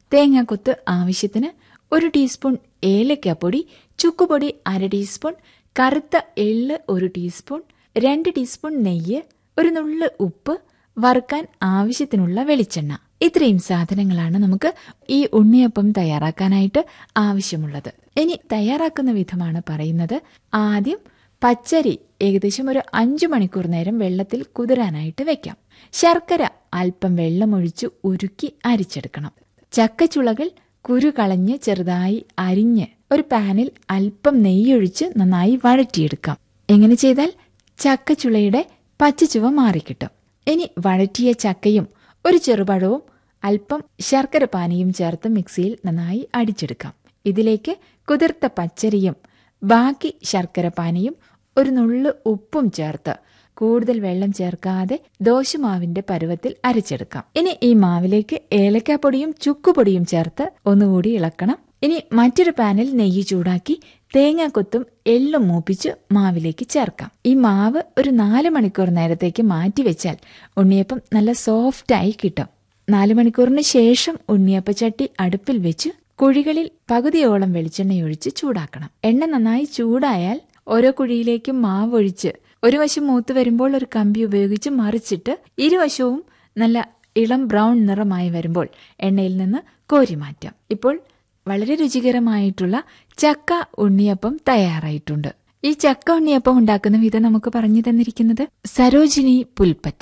തേങ്ങാക്കൊത്ത് ആവശ്യത്തിന് ഒരു ടീസ്പൂൺ ഏലക്കാപ്പൊടി ചുക്കുപൊടി അര ടീസ്പൂൺ കറുത്ത എള്ള് ഒരു ടീസ്പൂൺ രണ്ട് ടീസ്പൂൺ നെയ്യ് ഒരു നുള്ള് ഉപ്പ് വറുക്കാൻ ആവശ്യത്തിനുള്ള വെളിച്ചെണ്ണ ഇത്രയും സാധനങ്ങളാണ് നമുക്ക് ഈ ഉണ്ണിയപ്പം തയ്യാറാക്കാനായിട്ട് ആവശ്യമുള്ളത് ഇനി തയ്യാറാക്കുന്ന വിധമാണ് പറയുന്നത് ആദ്യം പച്ചരി ഏകദേശം ഒരു അഞ്ചു മണിക്കൂർ നേരം വെള്ളത്തിൽ കുതിരാനായിട്ട് വെക്കാം ശർക്കര അല്പം വെള്ളമൊഴിച്ച് ഉരുക്കി അരിച്ചെടുക്കണം ചക്കച്ചുളകൾ കുരു കളഞ്ഞ് ചെറുതായി അരിഞ്ഞ് ഒരു പാനിൽ അല്പം നെയ്യൊഴിച്ച് നന്നായി വഴറ്റിയെടുക്കാം എങ്ങനെ ചെയ്താൽ ചക്കച്ചുളയുടെ പച്ചച്ചുവ മാറിക്കിട്ടും ഇനി വഴറ്റിയ ചക്കയും ഒരു ചെറുപഴവും അല്പം ശർക്കര പാനിയും ചേർത്ത് മിക്സിയിൽ നന്നായി അടിച്ചെടുക്കാം ഇതിലേക്ക് കുതിർത്ത പച്ചരിയും ബാക്കി ശർക്കര പാനിയും ഒരു നുള്ളു ഉപ്പും ചേർത്ത് കൂടുതൽ വെള്ളം ചേർക്കാതെ ദോശമാവിന്റെ പരുവത്തിൽ അരച്ചെടുക്കാം ഇനി ഈ മാവിലേക്ക് ഏലക്കാപ്പൊടിയും ചുക്കുപൊടിയും ചേർത്ത് ഒന്നുകൂടി ഇളക്കണം ഇനി മറ്റൊരു പാനിൽ നെയ്യ് ചൂടാക്കി തേങ്ങാക്കൊത്തും എള്ളും മൂപ്പിച്ച് മാവിലേക്ക് ചേർക്കാം ഈ മാവ് ഒരു നാല് മണിക്കൂർ നേരത്തേക്ക് മാറ്റി വെച്ചാൽ ഉണ്ണിയപ്പം നല്ല സോഫ്റ്റായി കിട്ടും നാല് മണിക്കൂറിന് ശേഷം ഉണ്ണിയപ്പച്ചട്ടി അടുപ്പിൽ വെച്ച് കുഴികളിൽ പകുതിയോളം വെളിച്ചെണ്ണയൊഴിച്ച് ചൂടാക്കണം എണ്ണ നന്നായി ചൂടായാൽ ഓരോ കുഴിയിലേക്കും മാവ് ഒഴിച്ച് ഒരു വശം മൂത്ത് വരുമ്പോൾ ഒരു കമ്പി ഉപയോഗിച്ച് മറിച്ചിട്ട് ഇരുവശവും നല്ല ഇളം ബ്രൗൺ നിറമായി വരുമ്പോൾ എണ്ണയിൽ നിന്ന് കോരി മാറ്റാം ഇപ്പോൾ വളരെ രുചികരമായിട്ടുള്ള ചക്ക ഉണ്ണിയപ്പം തയ്യാറായിട്ടുണ്ട് ഈ ചക്ക ഉണ്ണിയപ്പം ഉണ്ടാക്കുന്ന വിധം നമുക്ക് പറഞ്ഞു തന്നിരിക്കുന്നത് സരോജിനി പുൽപ്പറ്റ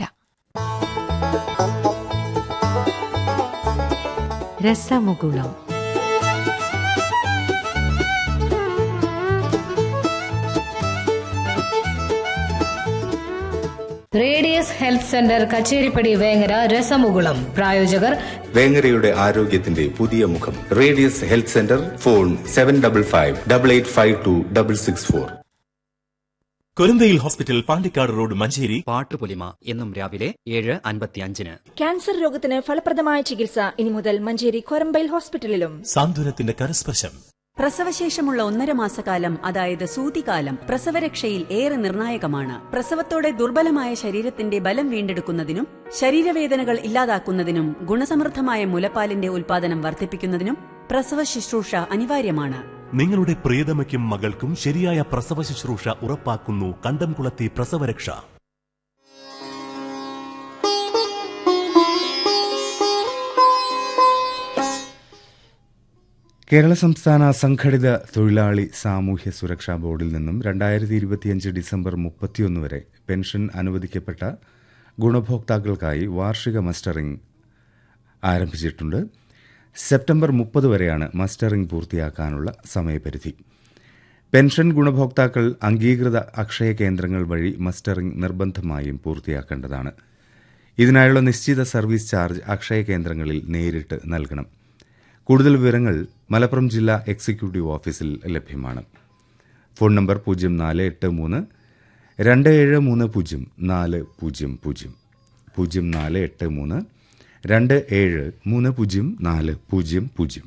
രസമുകുളം radius health centre Kacheripadi Vengara രസമുകുളം പ്രായോജകർ വേങ്ങരയുടെ ആരോഗ്യത്തിന്റെ പുതിയ മുഖം radius health centre phone seven double five double eight five two double six four കൊരന്തയിൽ ഹോസ്പിറ്റൽ പാണ്ടിക്കാട് റോഡ് മഞ്ചേരി പാട്ടുപൊലിമ എന്നും രാവിലെ ഏഴ് അൻപത്തിയഞ്ചിന് ക്യാൻസർ രോഗത്തിന് ഫലപ്രദമായ ചികിത്സ ഇനി മുതൽ മഞ്ചേരി കൊരമ്പയിൽ ഹോസ്പിറ്റലിലും സാന്ത്വനത്തിന്റെ കരസ്പർശം പ്രസവശേഷമുള്ള ഒന്നര മാസക്കാലം അതായത് സൂതികാലം പ്രസവരക്ഷയിൽ ഏറെ നിർണായകമാണ് പ്രസവത്തോടെ ദുർബലമായ ശരീരത്തിന്റെ ബലം വീണ്ടെടുക്കുന്നതിനും ശരീരവേദനകൾ ഇല്ലാതാക്കുന്നതിനും ഗുണസമൃദ്ധമായ മുലപ്പാലിന്റെ ഉൽപാദനം വർദ്ധിപ്പിക്കുന്നതിനും പ്രസവ ശുശ്രൂഷ അനിവാര്യമാണ് നിങ്ങളുടെ പ്രിയതമയ്ക്കും മകൾക്കും ശരിയായ പ്രസവ ശുശ്രൂഷ ഉറപ്പാക്കുന്നു കണ്ടംകുളത്തി പ്രസവരക്ഷ കേരള സംസ്ഥാന അസംഘടിത തൊഴിലാളി സാമൂഹ്യ സുരക്ഷാ ബോർഡിൽ നിന്നും രണ്ടായിരത്തി ഇരുപത്തിയഞ്ച് ഡിസംബർ മുപ്പത്തിയൊന്ന് വരെ പെൻഷൻ അനുവദിക്കപ്പെട്ട ഗുണഭോക്താക്കൾക്കായി വാർഷിക മസ്റ്ററിംഗ് ആരംഭിച്ചിട്ടുണ്ട് സെപ്റ്റംബർ മുപ്പത് വരെയാണ് മസ്റ്ററിംഗ് പൂർത്തിയാക്കാനുള്ള സമയപരിധി പെൻഷൻ ഗുണഭോക്താക്കൾ അംഗീകൃത അക്ഷയ കേന്ദ്രങ്ങൾ വഴി മസ്റ്ററിംഗ് നിർബന്ധമായും പൂർത്തിയാക്കേണ്ടതാണ് ഇതിനായുള്ള നിശ്ചിത സർവീസ് ചാർജ് അക്ഷയ കേന്ദ്രങ്ങളിൽ നേരിട്ട് നൽകണം കൂടുതൽ വിവരങ്ങൾ മലപ്പുറം ജില്ലാ എക്സിക്യൂട്ടീവ് ഓഫീസിൽ ലഭ്യമാണ് ഫോൺ നമ്പർ പൂജ്യം നാല് എട്ട് മൂന്ന് രണ്ട് ഏഴ് മൂന്ന് പൂജ്യം നാല് പൂജ്യം പൂജ്യം പൂജ്യം നാല് എട്ട് മൂന്ന് രണ്ട് ഏഴ് മൂന്ന് പൂജ്യം നാല് പൂജ്യം പൂജ്യം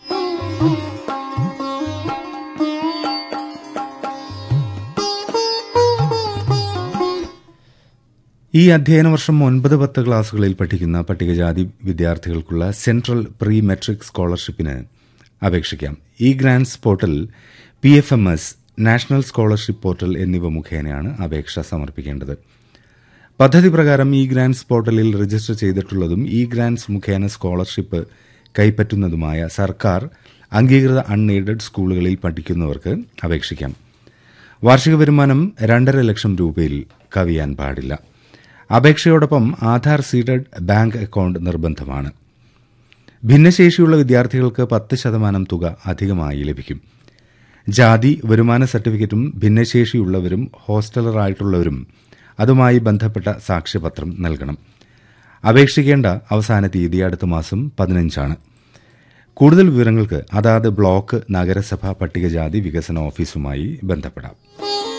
ഈ അധ്യയന വർഷം ഒൻപത് പത്ത് ക്ലാസുകളിൽ പഠിക്കുന്ന പട്ടികജാതി വിദ്യാർത്ഥികൾക്കുള്ള സെൻട്രൽ പ്രീ മെട്രിക് സ്കോളർഷിപ്പിന് അപേക്ഷിക്കാം E grants portal P F M S national scholarship portal എന്നിവ മുഖേനയാണ് അപേക്ഷ സമർപ്പിക്കേണ്ടത് പദ്ധതി പ്രകാരം ഇ ഗ്രാൻസ് പോർട്ടലിൽ രജിസ്റ്റർ ചെയ്തിട്ടുള്ളതും ഇ ഗ്രാൻസ് മുഖേന സ്കോളർഷിപ്പ് കൈപ്പറ്റുന്നതുമായ സർക്കാർ അംഗീകൃത അൺഎയ്ഡഡ് സ്കൂളുകളിൽ പഠിക്കുന്നവർക്ക് അപേക്ഷിക്കാം വാർഷിക വരുമാനം രണ്ടര ലക്ഷം രൂപയിൽ കവിയാൻ പാടില്ല അപേക്ഷയോടൊപ്പം ആധാർ സീഡഡ് ബാങ്ക് അക്കൌണ്ട് നിർബന്ധമാണ് ഭിന്നശേഷിയുള്ള വിദ്യാർത്ഥികൾക്ക് പത്ത് ശതമാനം തുക അധികമായി ലഭിക്കും ജാതി വരുമാന സർട്ടിഫിക്കറ്റും ഭിന്നശേഷിയുള്ളവരും ഹോസ്റ്റലറായിട്ടുള്ളവരും അതുമായി ബന്ധപ്പെട്ട സാക്ഷ്യപത്രം നൽകണം അപേക്ഷിക്കേണ്ട അവസാന തീയതി അടുത്ത മാസം പതിനഞ്ചാണ് കൂടുതൽ വിവരങ്ങൾക്ക് അതാത് ബ്ലോക്ക് നഗരസഭ പട്ടികജാതി വികസന ഓഫീസുമായി ബന്ധപ്പെടാം